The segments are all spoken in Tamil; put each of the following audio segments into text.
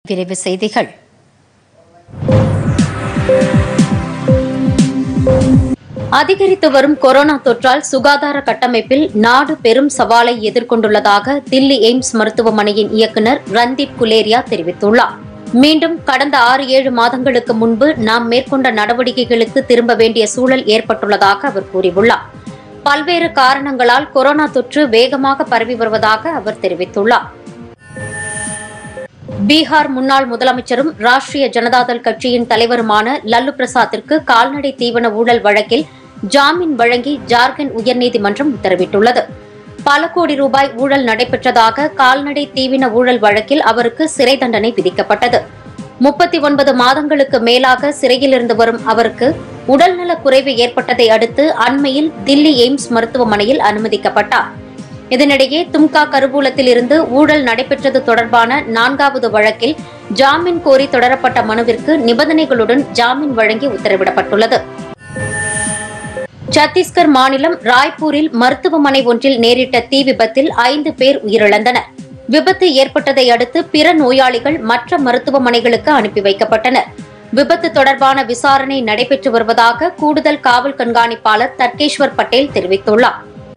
விரைவு செய்திகள் அதிகரித்து வரும் கொரோனா தொற்றால் சுகாதார கட்டமைப்பில் நாடு பெரும் சவாலை எதிர்கொண்டுள்ளதாக தில்லி எய்ம்ஸ் மருத்துவமனையின் இயக்குநர் ரந்தீப் குலேரியா தெரிவித்துள்ளார் மீண்டும் கடந்த ஆறு ஏழு மாதங்களுக்கு முன்பு நாம் மேற்கொண்ட நடவடிக்கைகளுக்கு திரும்ப வேண்டிய சூழல் ஏற்பட்டுள்ளதாக அவர் கூறியுள்ளார் பல்வேறு காரணங்களால் கொரோனா தொற்று வேகமாக பரவி வருவதாக அவர் தெரிவித்துள்ளார் பீகார் முன்னாள் முதலமைச்சரும் ராஷ்டிரிய ஜனதாதள் கட்சியின் தலைவருமான லல்லு பிரசாத்திற்கு கால்நடை தீவன ஊழல் வழக்கில் ஜாமீன் வழங்கி ஜார்க்கண்ட் உயர்நீதிமன்றம் உத்தரவிட்டுள்ளது பல கோடி ரூபாய் ஊழல் நடைபெற்றதாக கால்நடை தீவன ஊழல் வழக்கில் அவருக்கு சிறை தண்டனை விதிக்கப்பட்டது முப்பத்தி ஒன்பது மாதங்களுக்கு மேலாக சிறையில் இருந்து வரும் அவருக்கு உடல்நலக் குறைவு ஏற்பட்டதை அடுத்து அண்மையில் தில்லி எய்ம்ஸ் மருத்துவமனையில் அனுமதிக்கப்பட்டார் இதனிடையே தும்கா கருவூலத்தில் இருந்து ஊழல் நடைபெற்றது தொடர்பான நான்காவது வழக்கில் ஜாமீன் கோரி தொடரப்பட்ட மனுவிற்கு நிபந்தனைகளுடன் ஜாமீன் வழங்கி உத்தரவிடப்பட்டுள்ளது சத்தீஸ்கர் மாநிலம் ராய்ப்பூரில் மருத்துவமனை ஒன்றில் நேரிட்ட தீ விபத்தில் ஐந்து பேர் உயிரிழந்தனர் விபத்து ஏற்பட்டதை அடுத்து பிற நோயாளிகள் மற்ற மருத்துவமனைகளுக்கு அனுப்பி வைக்கப்பட்டனர் விபத்து தொடர்பான விசாரணை நடைபெற்று வருவதாக கூடுதல் காவல் கண்காணிப்பாளர் தர்கேஸ்வர் பட்டேல் தெரிவித்துள்ளார்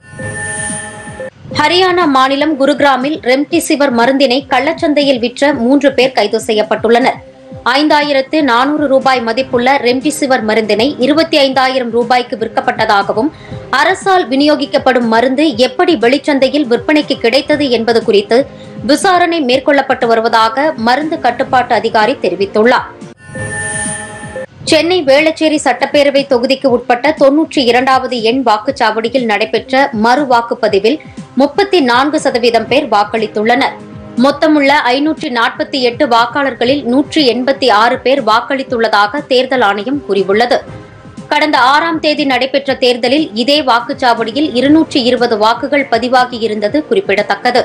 ஹரியானா மாநிலம் குருகிராமில் ரெம்டிசிவர் மருந்தினை கள்ளச்சந்தையில் விற்ற மூன்று பேர் கைது செய்யப்பட்டுள்ளனர் ஐந்தாயிரத்து நானூறு ரூபாய் மதிப்புள்ள ரெம்டிசிவர் மருந்தினை இருபத்தி ஐந்தாயிரம் ரூபாய்க்கு விற்கப்பட்டதாகவும் அரசால் விநியோகிக்கப்படும் மருந்து எப்படி வெளிச்சந்தையில் விற்பனைக்கு கிடைத்தது என்பது குறித்து விசாரணை மேற்கொள்ளப்பட்டு வருவதாக மருந்து கட்டுப்பாட்டு அதிகாரி தெரிவித்துள்ளார் சென்னை வேளச்சேரி சட்டப்பேரவை தொகுதிக்கு உட்பட்ட தொன்னூற்றி இரண்டாவது எண் வாக்குச்சாவடியில் நடைபெற்ற மறு வாக்குப்பதிவில் முப்பத்தி நான்கு சதவீதம் பேர் வாக்களித்துள்ளனர் மொத்தமுள்ள ஐநூற்றி நாற்பத்தி எட்டு வாக்காளர்களில் நூற்றி எண்பத்தி ஆறு பேர் வாக்களித்துள்ளதாக தேர்தல் ஆணையம் கூறியுள்ளது கடந்த ஆறாம் தேதி நடைபெற்ற தேர்தலில் இதே வாக்குச்சாவடியில் இருநூற்றி இருபது வாக்குகள் பதிவாகியிருந்தது குறிப்பிடத்தக்கது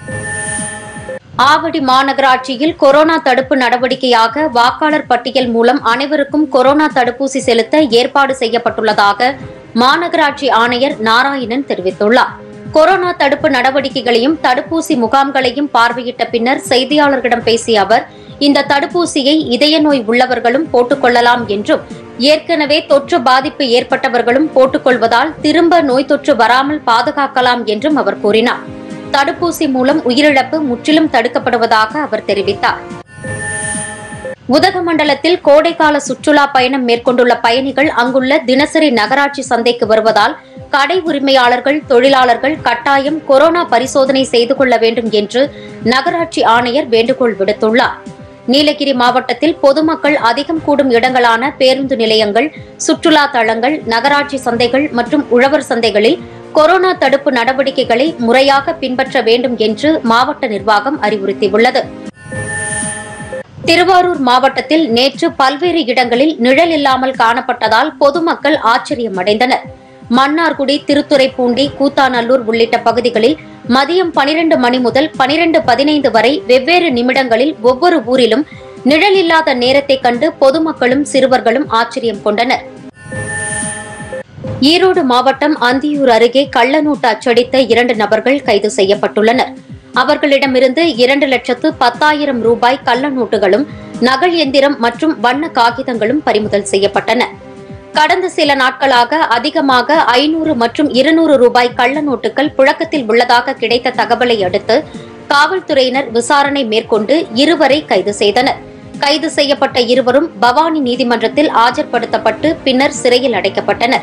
ஆவடி மாநகராட்சியில் கொரோனா தடுப்பு நடவடிக்கையாக வாக்காளர் பட்டியல் மூலம் அனைவருக்கும் கொரோனா தடுப்பூசி செலுத்த ஏற்பாடு செய்யப்பட்டுள்ளதாக மாநகராட்சி ஆணையர் நாராயணன் தெரிவித்துள்ளார் கொரோனா தடுப்பு நடவடிக்கைகளையும் தடுப்பூசி முகாம்களையும் பார்வையிட்ட பின்னர் செய்தியாளர்களிடம் பேசிய அவர் இந்த தடுப்பூசியை இதய நோய் உள்ளவர்களும் போட்டுக்கொள்ளலாம் என்றும் ஏற்கனவே தொற்று பாதிப்பு ஏற்பட்டவர்களும் போட்டுக்கொள்வதால் திரும்ப நோய் தொற்று வராமல் பாதுகாக்கலாம் என்றும் அவர் கூறினார் தடுப்பூசி மூலம் உயிரிழப்பு முற்றிலும் தடுக்கப்படுவதாக அவர் தெரிவித்தார் உதகமண்டலத்தில் கோடைக்கால சுற்றுலா பயணம் மேற்கொண்டுள்ள பயணிகள் அங்குள்ள தினசரி நகராட்சி சந்தைக்கு வருவதால் கடை உரிமையாளர்கள் தொழிலாளர்கள் கட்டாயம் கொரோனா பரிசோதனை செய்து கொள்ள வேண்டும் என்று நகராட்சி ஆணையர் வேண்டுகோள் விடுத்துள்ளார் நீலகிரி மாவட்டத்தில் பொதுமக்கள் அதிகம் கூடும் இடங்களான பேருந்து நிலையங்கள் சுற்றுலா தளங்கள் நகராட்சி சந்தைகள் மற்றும் உழவர் சந்தைகளில் கொரோனா தடுப்பு நடவடிக்கைகளை முறையாக பின்பற்ற வேண்டும் என்று மாவட்ட நிர்வாகம் அறிவுறுத்தியுள்ளது திருவாரூர் மாவட்டத்தில் நேற்று பல்வேறு இடங்களில் நிழல் இல்லாமல் காணப்பட்டதால் பொதுமக்கள் ஆச்சரியமடைந்தனர் மன்னார்குடி திருத்துறைப்பூண்டி கூத்தாநல்லூர் உள்ளிட்ட பகுதிகளில் மதியம் பனிரெண்டு மணி முதல் பனிரெண்டு பதினைந்து வரை வெவ்வேறு நிமிடங்களில் ஒவ்வொரு ஊரிலும் நிழல் இல்லாத நேரத்தை கண்டு பொதுமக்களும் சிறுவர்களும் ஆச்சரியம் கொண்டனர் ஈரோடு மாவட்டம் அந்தியூர் அருகே கள்ளநோட்டு அச்சடித்த இரண்டு நபர்கள் கைது செய்யப்பட்டுள்ளனர் அவர்களிடமிருந்து இரண்டு லட்சத்து பத்தாயிரம் ரூபாய் கள்ள நோட்டுகளும் நகல் எந்திரம் மற்றும் வண்ண காகிதங்களும் பறிமுதல் செய்யப்பட்டன கடந்த சில நாட்களாக அதிகமாக ஐநூறு மற்றும் இருநூறு ரூபாய் கள்ள நோட்டுகள் புழக்கத்தில் உள்ளதாக கிடைத்த தகவலை அடுத்து காவல்துறையினர் விசாரணை மேற்கொண்டு இருவரை கைது செய்தனர் கைது செய்யப்பட்ட இருவரும் பவானி நீதிமன்றத்தில் ஆஜர்படுத்தப்பட்டு பின்னர் சிறையில் அடைக்கப்பட்டனர்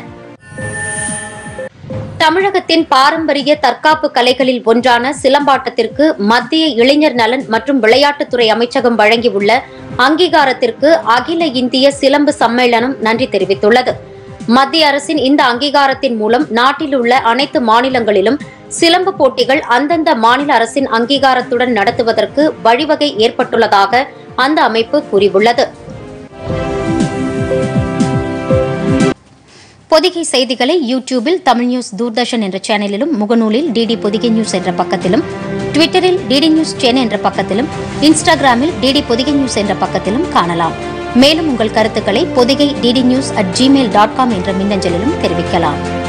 தமிழகத்தின் பாரம்பரிய தற்காப்பு கலைகளில் ஒன்றான சிலம்பாட்டத்திற்கு மத்திய இளைஞர் நலன் மற்றும் விளையாட்டுத்துறை அமைச்சகம் வழங்கியுள்ள அங்கீகாரத்திற்கு அகில இந்திய சிலம்பு சம்மேளனம் நன்றி தெரிவித்துள்ளது மத்திய அரசின் இந்த அங்கீகாரத்தின் மூலம் நாட்டில் உள்ள அனைத்து மாநிலங்களிலும் சிலம்பு போட்டிகள் அந்தந்த மாநில அரசின் அங்கீகாரத்துடன் நடத்துவதற்கு வழிவகை ஏற்பட்டுள்ளதாக அந்த அமைப்பு கூறியுள்ளது பொதிகை செய்திகளை யூடியூபில் தமிழ் நியூஸ் தூர்தர்ஷன் என்ற சேனலிலும் முகநூலில் டிடி பொதிகை நியூஸ் என்ற பக்கத்திலும் ட்விட்டரில் டிடி நியூஸ் சென்னை என்ற பக்கத்திலும் இன்ஸ்டாகிராமில் டிடி பொதிகை நியூஸ் என்ற பக்கத்திலும் காணலாம் மேலும் உங்கள் கருத்துக்களை Podhigai DD news at Gmail dot com என்ற மின்னஞ்சலிலும் தெரிவிக்கலாம்